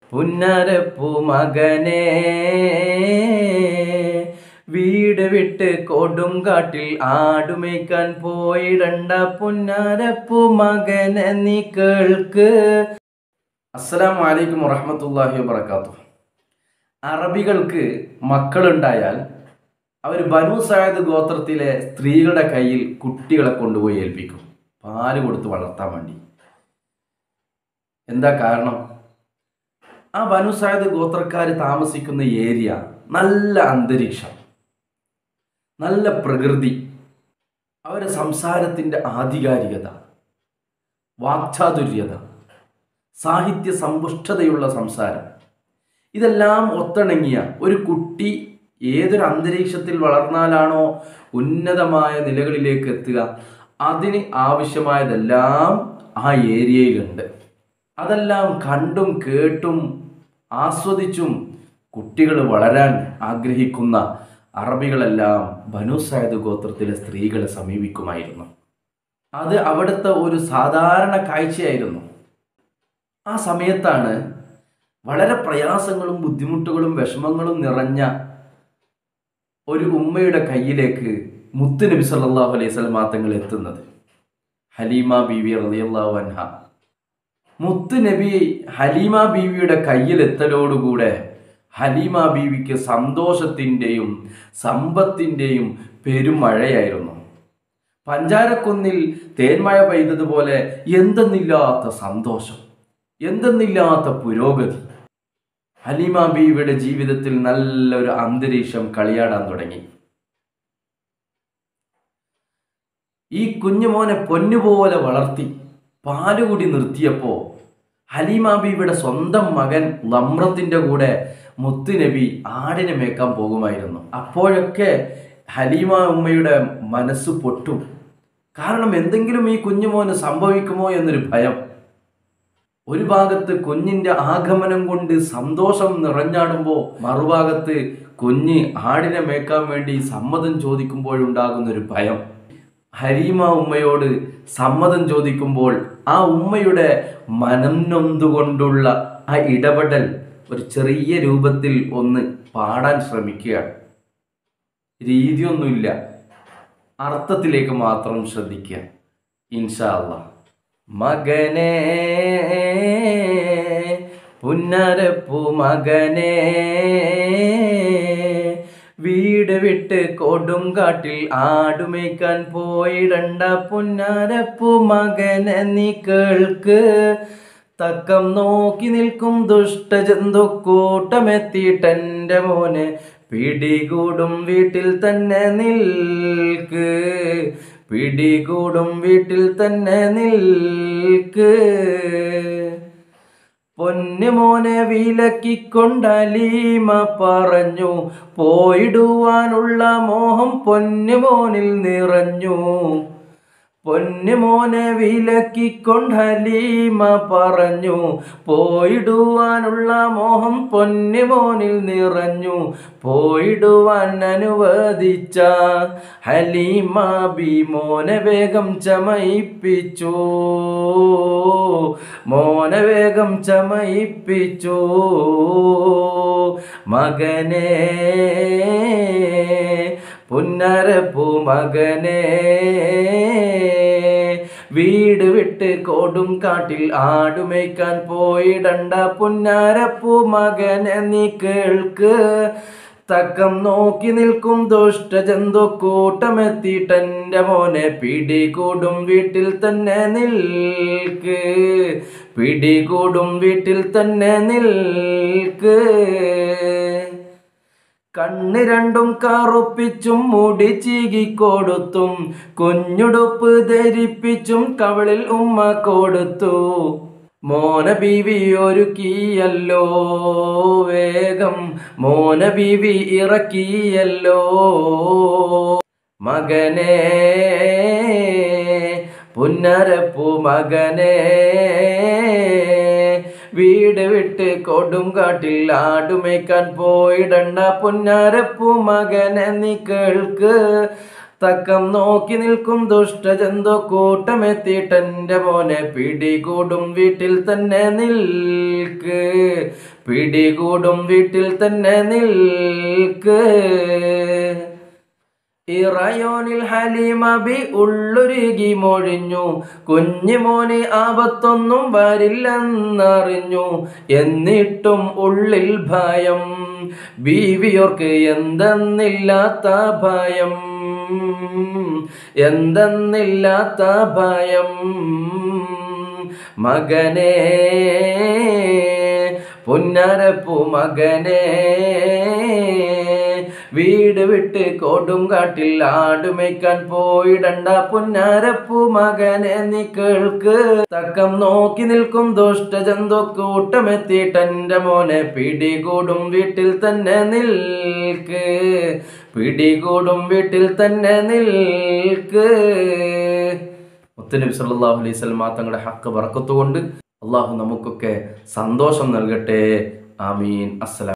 പുന്നരപ്പു മകനെ വീട് വിട്ട് കൊടുങ്കാട്ടിൽ ആടുമേക്കാൻ പോയിടണ്ട പുന്നാരപ്പു മകനെ നീ കേൾക്ക് അസ്സലാമു അലൈക്കും വറഹ്മത്തുള്ളാഹി വബറകാത്തു അറബികൾക്ക് മക്കളുണ്ടായാൽ അവർ ബനു സായദ് ഗോത്രത്തിലെ സ്ത്രീകളുടെ കയ്യിൽ കുട്ടികളെ കൊണ്ടുപോയി ഏൽപ്പിക്കും പാല് കൊടുത്ത് വളർത്താൻ വേണ്ടി എന്താ കാരണം ആ ബനു സായദ് ഗോത്രക്കാർ താമസിക്കുന്ന ഏരിയ നല്ല അന്തരീക്ഷം നല്ല പ്രകൃതി അവരുടെ സംസാരത്തിൻ്റെ ആധികാരികത വാക്ചാതുര്യത സാഹിത്യ സമ്പുഷ്ടതയുള്ള സംസാരം ഇതെല്ലാം ഒത്തിണങ്ങിയ ഒരു കുട്ടി ഏതൊരു അന്തരീക്ഷത്തിൽ വളർന്നാലാണോ ഉന്നതമായ നിലകളിലേക്ക് എത്തുക അതിന് ആവശ്യമായതെല്ലാം ആ ഏരിയയിലുണ്ട് അതെല്ലാം കണ്ടും കേട്ടും ആസ്വദിച്ചും കുട്ടികൾ വളരാൻ ആഗ്രഹിക്കുന്ന അറബികളെല്ലാം ബനു സായദ് ഗോത്രത്തിലെ സ്ത്രീകളെ സമീപിക്കുമായിരുന്നു അത് അവിടുത്തെ ഒരു സാധാരണ കാഴ്ചയായിരുന്നു ആ സമയത്താണ് വളരെ പ്രയാസങ്ങളും ബുദ്ധിമുട്ടുകളും വിഷമങ്ങളും നിറഞ്ഞ ഒരു ഉമ്മയുടെ കയ്യിലേക്ക് മുത്ത് നബി സല്ലല്ലാഹു അലൈഹി സ്വലം തങ്ങൾ എത്തുന്നത് ഹലീമ ബീവി റളിയല്ലാഹു അൻഹ മുത്ത് നബി ഹലീമ ബീവിയുടെ കയ്യിലെത്തലോടുകൂടെ ഹലീമ ബീവിക്ക് സന്തോഷത്തിൻ്റെയും സമ്പത്തിൻ്റെയും പെരുമഴയായിരുന്നു പഞ്ചാരക്കുന്നിൽ തേന്മഴ പെയ്തതുപോലെ എന്തെന്നില്ലാത്ത സന്തോഷം എന്തെന്നില്ലാത്ത പുരോഗതി ഹലീമ ബീവിയുടെ ജീവിതത്തിൽ നല്ലൊരു അന്തരീക്ഷം കളിയാടാൻ തുടങ്ങി ഈ കുഞ്ഞുമോനെ പൊന്നുപോലെ വളർത്തി പാലുകുടി നിർത്തിയപ്പോൾ ഹലീമ ബീവിയുടെ സ്വന്തം മകൻ ലമ്രത്തിന്റെ കൂടെ മുത്തുനബി ആടിനെ മേക്കാൻ പോകുമായിരുന്നു അപ്പോഴൊക്കെ ഹലീമ ഉമ്മയുടെ മനസ്സ് പൊട്ടും കാരണം എന്തെങ്കിലും ഈ കുഞ്ഞുമോന് സംഭവിക്കുമോ എന്നൊരു ഭയം ഒരു ഭാഗത്ത് കുഞ്ഞിന്റെ ആഗമനം കൊണ്ട് സന്തോഷം നിറഞ്ഞാടുമ്പോൾ മറുഭാഗത്ത് കുഞ്ഞ് ആടിനെ മേക്കാൻ വേണ്ടി സമ്മതം ചോദിക്കുമ്പോഴുണ്ടാകുന്ന ഒരു ഭയം ഹരീമ ഉമ്മയോട് സമ്മതം ചോദിക്കുമ്പോൾ ആ ഉമ്മയുടെ മനം നൊന്തുകൊണ്ടുള്ള ആ ഇടപെടൽ ഒരു ചെറിയ രൂപത്തിൽ ഒന്ന് പാടാൻ ശ്രമിക്കുകയാണ് രീതിയൊന്നുമില്ല അർത്ഥത്തിലേക്ക് മാത്രം ശ്രദ്ധിക്കുക ഇൻഷാ അല്ലാ മകനെ പുന്നരപ്പു മകനെ വീട് വിട്ട് കൊടുങ്കാട്ടിൽ ആടുമേക്കാൻ പോയിടണ്ട പുന്നാരപ്പു മകനെ നീ കേൾക്ക് തക്കം നോക്കി നിൽക്കും ദുഷ്ടജന്തുക്കൂട്ടമെത്തിയിട്ടെൻ്റെ മോനെ പിടികൂടും വീട്ടിൽ തന്നെ നിൽക്ക് പിടികൂടും വീട്ടിൽ തന്നെ നിൽക്ക് പൊന്നുമോനെ വിലക്കിക്കൊണ്ടലീമ പറഞ്ഞു പോയിടുവാനുള്ള മോഹം പൊന്നുമോനിൽ നിറഞ്ഞു പൊന്നുമോനെ വിലക്കിക്കൊണ്ട് ഹലീമ പറഞ്ഞു പോയിടുവാനുള്ള മോഹം പൊന്നുമോനിൽ നിറഞ്ഞു പോയിടുവാൻ അനുവദിച്ച ഹലീമ ബി മോനെ വേഗം ചമയിപ്പിച്ചു മോനെ വേഗം ചമയിപ്പിച്ചു മകനെ പുന്നരപ്പൂ മകനെ വീട് വിട്ട് കൊടും കാട്ടിൽ ആടുമേക്കാൻ പോയിടണ്ട പുന്നാരപ്പൂ മകനെ നീ കേൾക്ക് തക്കം നോക്കി നിൽക്കും ദുഷ്ടജന്തു കൂട്ടമെത്തിയിട്ടെൻ്റെ മോനെ പിടികൂടും വീട്ടിൽ തന്നെ നിൽക്ക് പിടികൂടും വീട്ടിൽ തന്നെ നിൽക്ക് കണ്ണ് രണ്ടും കറുപ്പിച്ചും മുടി ചീകിക്കൊടുത്തും കുഞ്ഞുടുപ്പ് ധരിപ്പിച്ചും കവളിൽ ഉമ്മ കൊടുത്തു മോന ബീവി ഒരുക്കിയല്ലോ വേഗം മോന ബീവി ഇറക്കിയല്ലോ മകനെ പുന്നരപ്പു മകനെ വീട് വിട്ട് കൊടുങ്കാട്ടിൽ ആടുമേക്കാൻ പോയിടണ്ട പുന്നാരപ്പു മകനെ നീ കേൾക്ക് തക്കം നോക്കി നിൽക്കും ദുഷ്ടജന്തു കൂട്ടമെത്തിയിട്ടെൻ്റെ മോനെ പിടികൂടും വീട്ടിൽ തന്നെ നിൽക്ക് പിടികൂടും വീട്ടിൽ തന്നെ നിൽക്ക് ഇറയോനിൽ ഹലീമബി ഉള്ളുരുകി മൊഴിഞ്ഞു കുഞ്ഞുമോന് ആപത്തൊന്നും വരില്ലെന്നറിഞ്ഞു എന്നിട്ടും ഉള്ളിൽ ഭയം ബീവിയോർക്ക് എന്തെന്നില്ലാത്ത ഭയം എന്തെന്നില്ലാത്ത ഭയം മകനേ പുന്നരപ്പു മകനേ വീട് വിട്ട് കൊടുങ്കാട്ടിൽ ആടുമേക്കാൻ പോയിടണ്ട പുന്നാരപ്പു മകനെ നീ കേൾക്ക് തക്കം നോക്കി നിൽക്കും ദുഷ്ടജന്തു കൂട്ടമെത്തിയിട്ടെന്റെ മോനെ പിടികൂടും വീട്ടിൽ തന്നെ നിൽക്ക് പിടികൂടും വീട്ടിൽ തന്നെ നിൽക്ക് മുത്തനബി സല്ലല്ലാഹു അലൈഹി വസല്ലം തങ്ങളുടെ ഹക്ക് ബർക്കത്തുകൊണ്ട് അള്ളാഹു നമുക്കൊക്കെ സന്തോഷം നൽകട്ടെ ആമീൻ അസ്സലാം